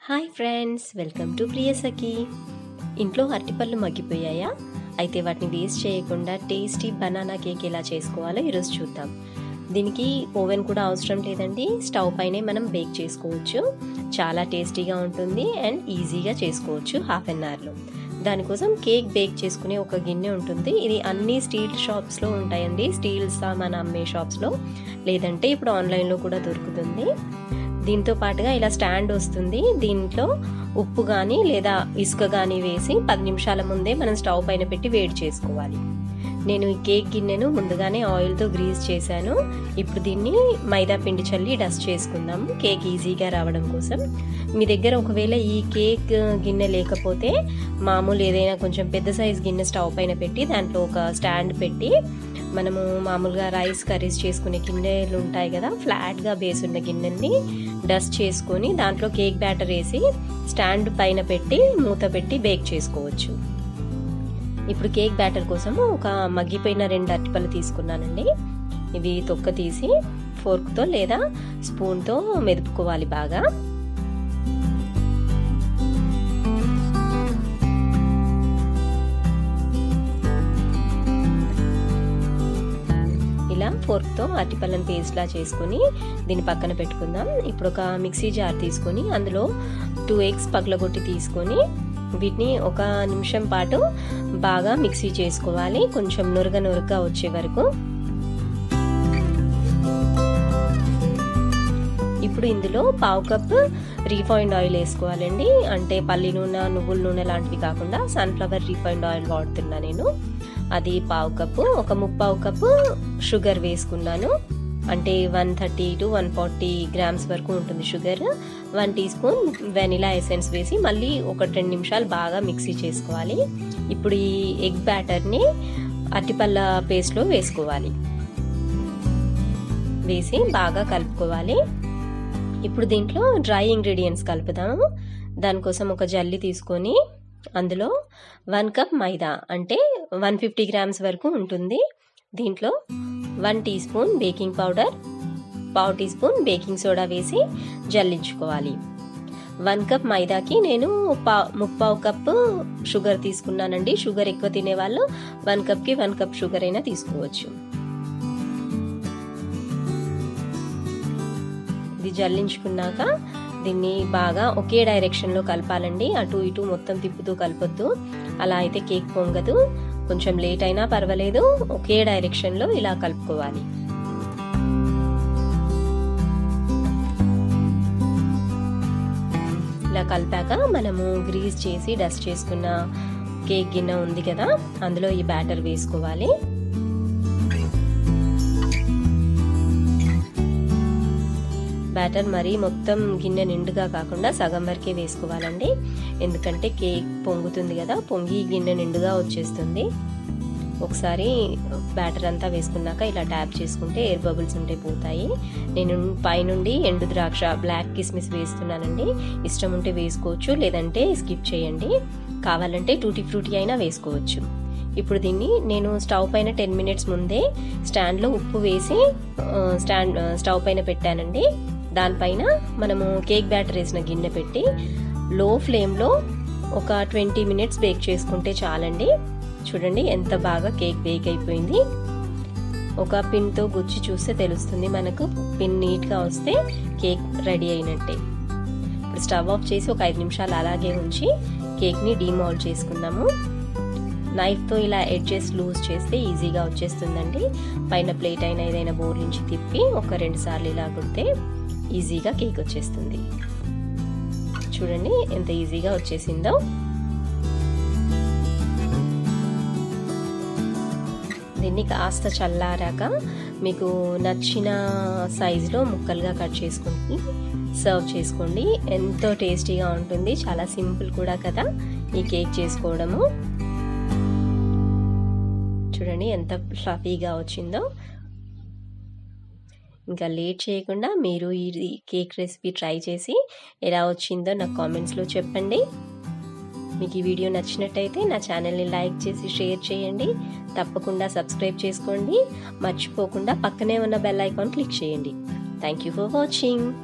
hi friends welcome to Priyasakhi ఇంట్లో అరటిపళ్ళు మగ్గిపోయాయా అయితే వాటిని వేస్ట్ చేయకుండా టేస్టీ బనానా కేక్ ఎలా చేసుకోవాలో ఈరోజు చూద్దాం దీనికి ఓవెన్ కూడా అవసరం లేదండి స్టవ్ పైనే మనం బేక్ చేసుకోవచ్చు చాలా టేస్టీగా ఉంటుంది అండ్ ఈజీగా చేసుకోవచ్చు హాఫ్ అన్ అవర్లో దానికోసం కేక్ బేక్ చేసుకునే ఒక గిన్నె ఉంటుంది ఇది అన్ని స్టీల్ షాప్స్లో ఉంటాయండి స్టీల్ సామాన్ అమ్మే షాప్స్లో లేదంటే ఇప్పుడు ఆన్లైన్లో కూడా దొరుకుతుంది దీంతో పాటుగా ఇలా స్టాండ్ వస్తుంది దీంట్లో ఉప్పు కానీ లేదా ఇసుక కానీ వేసి పది నిమిషాల ముందే మనం స్టవ్ పైన పెట్టి వేడి చేసుకోవాలి నేను ఈ కేక్ గిన్నెను ముందుగానే ఆయిల్తో గ్రీజ్ చేశాను ఇప్పుడు దీన్ని మైదా పిండి చల్లి డస్ట్ చేసుకుందాం కేక్ ఈజీగా రావడం కోసం మీ దగ్గర ఒకవేళ ఈ కేక్ గిన్నె లేకపోతే మామూలు ఏదైనా కొంచెం పెద్ద సైజ్ గిన్నె స్టవ్ పైన పెట్టి దాంట్లో ఒక స్టాండ్ పెట్టి మనము మామూలుగా రైస్ కర్రీస్ చేసుకునే గిన్నెలు ఉంటాయి కదా ఫ్లాట్గా బేస్ ఉన్న గిన్నెల్ని డస్ట్ చేసుకొని దాంట్లో కేక్ బ్యాటర్ వేసి స్టాండ్ పైన పెట్టి మూత పెట్టి బేక్ చేసుకోవచ్చు ఇప్పుడు కేక్ బ్యాటర్ కోసం ఒక మగ్గిపోయిన రెండు అరటిపళ్ళు తీసుకున్నానండి ఇవి తొక్క తీసి ఫోర్క్తో లేదా స్పూన్తో మెదుపుకోవాలి బాగా ఇలా ఫోర్క్తో అరటిపళ్ళని పేస్ట్లా చేసుకొని దీన్ని పక్కన పెట్టుకుందాం ఇప్పుడు ఒక మిక్సీ జార్ తీసుకొని అందులో టూ ఎగ్స్ పగలగొట్టి తీసుకొని వీటిని ఒక నిమిషం పాటు బాగా మిక్సీ చేసుకోవాలి కొంచెం నురగ నురగగా వచ్చే వరకు ఇప్పుడు ఇందులో పావు కప్ రీఫైండ్ ఆయిల్ వేసుకోవాలండి అంటే పల్లి నూనె నువ్వుల నూనె లాంటివి కాకుండా సన్ఫ్లవర్ రీఫైండ్ ఆయిల్ వాడుతున్నా నేను అది పావు కప్పు ఒక ముప్పావు కప్పు షుగర్ వేసుకున్నాను అంటే one thirty to one forty grams వరకు ఉంటుంది sugar one teaspoon vanilla essence వేసి మళ్ళీ ఒక రెండు నిమిషాలు బాగా మిక్సీ చేసుకోవాలి ఇప్పుడు ఈ ఎగ్ బ్యాటర్ని అరటిపళ్ళ పేస్ట్లో వేసుకోవాలి వేసి బాగా కలుపుకోవాలి ఇప్పుడు దీంట్లో డ్రై ఇంగ్రీడియంట్స్ కలుపుదాము దానికోసం ఒక జల్లి తీసుకొని అందులో వన్ కప్ మైదా అంటే వన్ ఫిఫ్టీ గ్రామ్స్ వరకు ఉంటుంది దీంట్లో one teaspoon baking powder పావు టీ స్పూన్ బేకింగ్ సోడా వేసి జల్లించుకోవాలి వన్ కప్ మైదాకి నేను పా ముప్పావు కప్పు షుగర్ తీసుకున్నానండి షుగర్ ఎక్కువ తినేవాళ్ళు వన్ కప్కి వన్ కప్ షుగర్ అయినా తీసుకోవచ్చు ఇది జల్లించుకున్నాక దీన్ని బాగా ఒకే డైరెక్షన్లో కలపాలండి అటు ఇటు మొత్తం తిప్పుతూ కలపొద్దు అలా అయితే కేక్ పొంగదు కొంచెం లేట్ అయినా పర్వాలేదు ఒకే డైరెక్షన్లో ఇలా కలుపుకోవాలి ఇలా కలిపాక మనము గ్రీజ్ చేసి డస్ట్ చేసుకున్న కేక్ గిన్నె ఉంది కదా అందులో ఈ బ్యాటర్ వేసుకోవాలి బ్యాటర్ మరీ మొత్తం గిన్నె నిండుగా కాకుండా సగం వరకే వేసుకోవాలండి ఎందుకంటే కేక్ పొంగుతుంది కదా పొంగి గిన్నె నిండుగా వచ్చేస్తుంది ఒకసారి బ్యాటర్ అంతా వేసుకున్నాక ఇలా ట్యాప్ చేసుకుంటే ఎయిర్ బబుల్స్ ఉంటే పోతాయి నేను పైనుండి ఎండు ద్రాక్ష బ్లాక్ కిస్మిస్ వేస్తున్నానండి ఇష్టం ఉంటే వేసుకోవచ్చు లేదంటే స్కిప్ చేయండి కావాలంటే టూటీ ఫ్రూటీ అయినా వేసుకోవచ్చు ఇప్పుడు దీన్ని నేను స్టవ్ పైన టెన్ మినిట్స్ ముందే స్టాండ్లో ఉప్పు వేసి స్టాండ్ స్టవ్ పైన పెట్టానండి దానిపైన మనము కేక్ బ్యాటర్ వేసిన గిన్నె పెట్టి లో ఫ్లేమ్లో ఒక ట్వంటీ మినిట్స్ బేక్ చేసుకుంటే చాలండి చూడండి ఎంత బాగా కేక్ బేక్ అయిపోయింది ఒక పిన్తో గుచ్చి చూస్తే తెలుస్తుంది మనకు పిన్ నీట్గా వస్తే కేక్ రెడీ అయినట్టే ఇప్పుడు స్టవ్ ఆఫ్ చేసి ఒక ఐదు నిమిషాలు అలాగే ఉంచి కేక్ని డీమాల్డ్ చేసుకుందాము నైఫ్తో ఇలా ఎడ్జెస్ లూజ్ చేస్తే ఈజీగా వచ్చేస్తుందండి పైన ప్లేట్ అయినా ఏదైనా బోర్ నుంచి తిప్పి ఒక రెండు సార్లు ఇలా కుడితే ఈజీగా కేక్ వచ్చేస్తుంది చూడండి ఎంత ఈజీగా వచ్చేసిందో దీన్ని కాస్త చల్లారాక మీకు నచ్చిన సైజులో ముక్కలుగా కట్ చేసుకుని సర్వ్ చేసుకోండి ఎంతో టేస్టీగా ఉంటుంది చాలా సింపుల్ కూడా కదా ఈ కేక్ చేసుకోవడము చూడండి ఎంత ఫ్లఫీగా వచ్చిందో ఇంకా లేట్ చేయకుండా మీరు ఈ కేక్ రెసిపీ ట్రై చేసి ఎలా వచ్చిందో నాకు కామెంట్స్లో చెప్పండి మీకు ఈ వీడియో నచ్చినట్టయితే నా ఛానల్ని లైక్ చేసి షేర్ చేయండి తప్పకుండా సబ్స్క్రైబ్ చేసుకోండి మర్చిపోకుండా పక్కనే ఉన్న బెల్ ఐకాన్ క్లిక్ చేయండి థ్యాంక్ యూ ఫర్ వాచింగ్